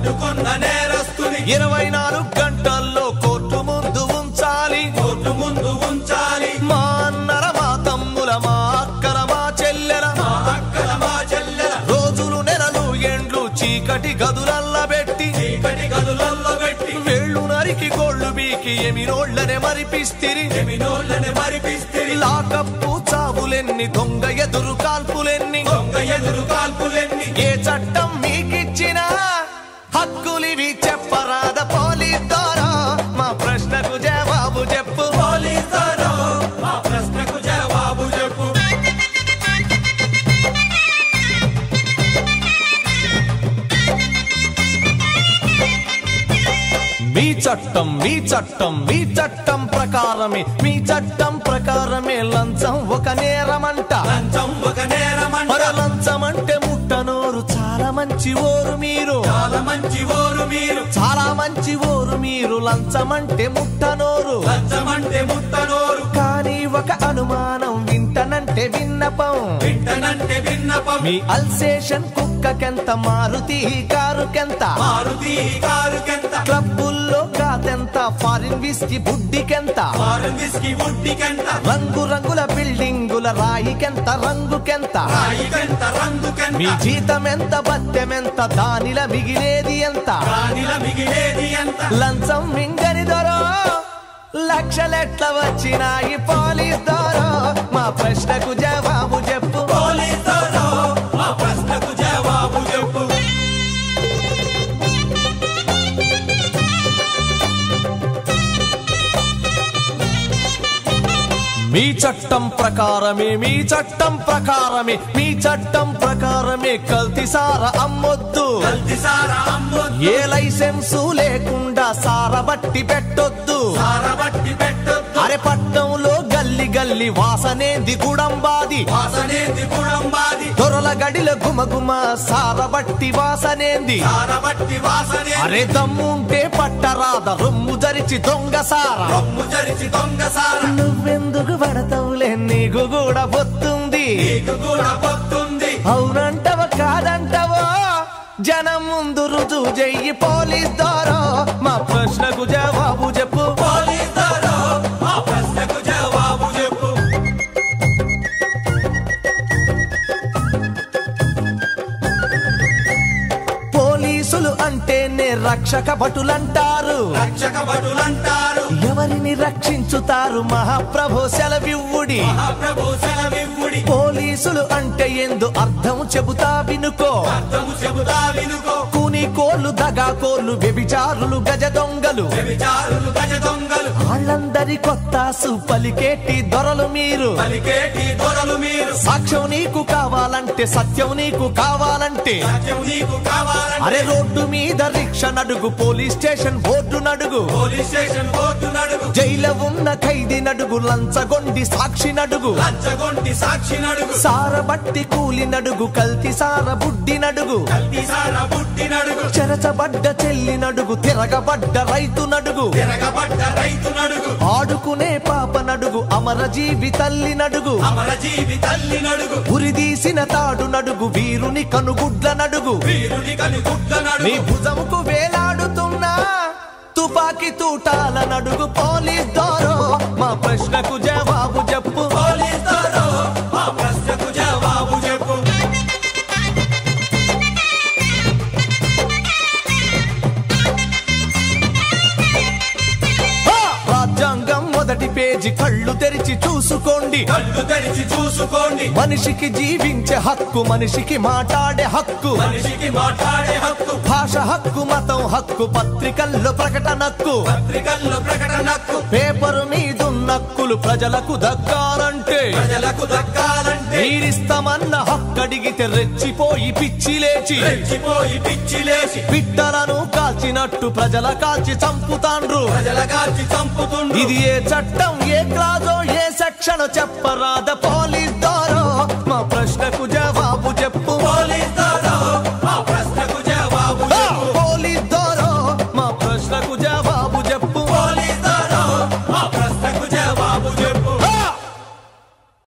పట్టుకున్న నేరస్తుని ఇరవై నాలుగు గంటల్లో కోర్టు ముందు ఉంచాలి కోర్టు ముందు ఉంచాలి మా అన్నల మా తమ్ముల మా అక్కల మా చెల్లెల మా అక్కల మా చెల్లెల రోజులు నెలలు ఎండ్లు చీకటి గదులల్ల పెట్టి చీకటి గదులల్లో పెట్టి వేళ్ళు నరికి గోళ్ళు బీకి ఎమినోళ్ళనే మరిపిస్తిరి ఎమినోళ్ళని మరిపిస్తే లాకప్పు చావులెన్ని దొంగ ఎదురు కాల్పులెన్ని దొంగ ఎదురు కాల్పులెన్ని ఏ చట్టం మీకిచ్చిన హక్కులివి చెప్పరాద పోలీస్ ద్వారా మా ప్రశ్నకు జవాబు చెప్పు పోలీసారో మా ప్రశ్నకు జవాబు చెప్పు మీ చట్టం మీ చట్టం మీ చట్టం ప్రకారమే మీ చట్టం ప్రకారమే లంచం ఒక నేరమంట లంచం ఒక నేరమంట మర లంచం అంటే ముట్టనోరు చాలా మంచి ఓరు మీరు చాలా మంచి ఓరు మీరు చాలా మంచి ఓరు మీరు లంచం అంటే ముట్టనోరు లంచం అంటే ముట్టనోరు కానీ ఒక అనుమానం వింటనంటే విన్నపం వింటనంటే విన్నపం మీ అల్సేషన్ కుక్కకెంత మారుతి కారుకెంత మారుతి కారుకెంత క్లబ్బుల్లో కాదెంత ఫారిన్ విస్కీ బుడ్డికెంత ఫారెన్ విస్కీ ఉట్టికెంత రంగు రంగుల బిల్డింగుల రాయికెంత రంగుకెంత రాయికెంత రంగుకెంత మీ జీతం ఎంత బత్తెమెంత దానిల మిగిలేది ఎంత రాణిల మిగిలేది ఎంత లంచం మింగని దొరో లక్షలెట్ల వచ్చినాయి పోలీస్ దొరో మా ప్రశ్నకు జవాబు చెప్పు పోలీసారో మా ప్రశ్నకు జవాబు చెప్పు మీ చట్టం ప్రకారమే మీ చట్టం ప్రకారమే మీ చట్టం ప్రకారమే కల్తీ సార అమ్మొద్దు కల్తీ సారా అమ్మొద్దు ఏ లైసెన్సు లేకుండా సారబట్టి పెట్టొద్దు సారబట్టి పెట్టొద్దు అరే పట్టంలో గల్లి గల్లి వాసనేది గుడంబాది వాసనేది కుడంబాది దొరల గడిల గుమగుమ సారబట్టి వాసనేంది సారబట్టి వాసనే అరే దమ్ముంటే పట్టరాద రొమ్ము జరిచి దొంగ సార రొమ్ము చరిచి దొంగ సార నువ్వెందుకు పడతావులే నీకు కూడా పొత్తుంది నీకు కూడా పొత్తుంది అవునంటవో కాదంటవో జనం ముందు రుజువు చెయ్యి పోలీస్ ద్వారా మా ప్రశ్నకు జవాబు చెప్పు పోలీసారో మా ప్రశ్నకు జవాబు చెప్పు పోలీసులు అంటేనే రక్షక భటులంటారు రక్షక భటులంటారు ఎవరిని రక్షించుతారు మహాప్రభు సెలవివ్వుడి మహాప్రభు సెలవివ్వుడి పోలీసులు అంటే ఎందు అర్థం చెబుతా వినుకో అర్థము చెబుతా వినుకో కూని కోళ్ళు దగా కోళ్ళు వ్యభిచారులు గజ దొంగలు వ్యభిచారులు గజ దొంగలు వాళ్ళందరి కొత్తాసు పలికేటి దొరలు మీరు పలికేటి దొరలు మీరు సాక్ష్యం నీకు కావాలంటే సత్యం నీకు కావాలంటే సత్యం నీకు కావాలంటే అరే రోడ్డు మీద రిక్ష నడుగు పోలీస్ స్టేషన్ బోర్డు నడుగు పోలీస్ స్టేషన్ కోర్టు నడుగు జైలు ఉన్న ఖైదీ నడుగు లంచగొండి సాక్షి నడుగు లంచగొంటి సాక్షి నడుగు సారబట్టి కూలి నడుగు కల్తి సార బుడ్డి నడుగు కల్తీ సారా బుట్టి నడుగు చెరచబడ్డ చెల్లి నడుగు తిరగబడ్డ రైతు నడుగు తిరగబడ్డ రైతు నడుగు ఆడుకునే పాప నడుగు అమరజీవి తల్లి నడుగు అమర జీవి తల్లి నడుగు ఉరిదీసిన తాడు నడుగు వీరుని కనుగుడ్ల నడుగు వీరుని కని గుడ్ల నీ నడుగు భుజముకు వేలాడుతున్నా తుపాకీ తూటాల నడుగు పోలీస్ దారో మా ప్రశ్నకు జవాబు చెప్పు పోలీసారో మా ప్రశ్నకు జవాబు చెప్పు హా! రాజ్యాంగం మొదటి పేజీ కళ్ళు తెరిచి చూసుకోండి కళ్ళు తెరిచి చూసుకోండి మనిషికి జీవించే హక్కు మనిషికి మాట్లాడే హక్కు మనిషికి మాట్లాడే హక్కు భాష హక్కు మతం హక్కు పత్రికల్లో ప్రకటన హక్కు పత్రికల్లో ప్రకటనకు పేపరు మీదున్నక్కులు ప్రజలకు దక్కాలంటే ప్రజలకు దక్కాలంటే మీరిస్తామన్న హక్కు అడిగితే రెచ్చిపోయి పిచ్చి లేచి రెచ్చిపోయి పిచ్చి లేచి పిట్టలను కాల్చినట్టు ప్రజల కాల్చి చంపుతాండ్రు ప్రజల కాల్చి చంపుతుండు ఇది ఏ చట్టం ఏ క్లాజో ఏ సెక్షన్ చెప్పరాద పోలీస్ దారో మా ప్రశ్నకు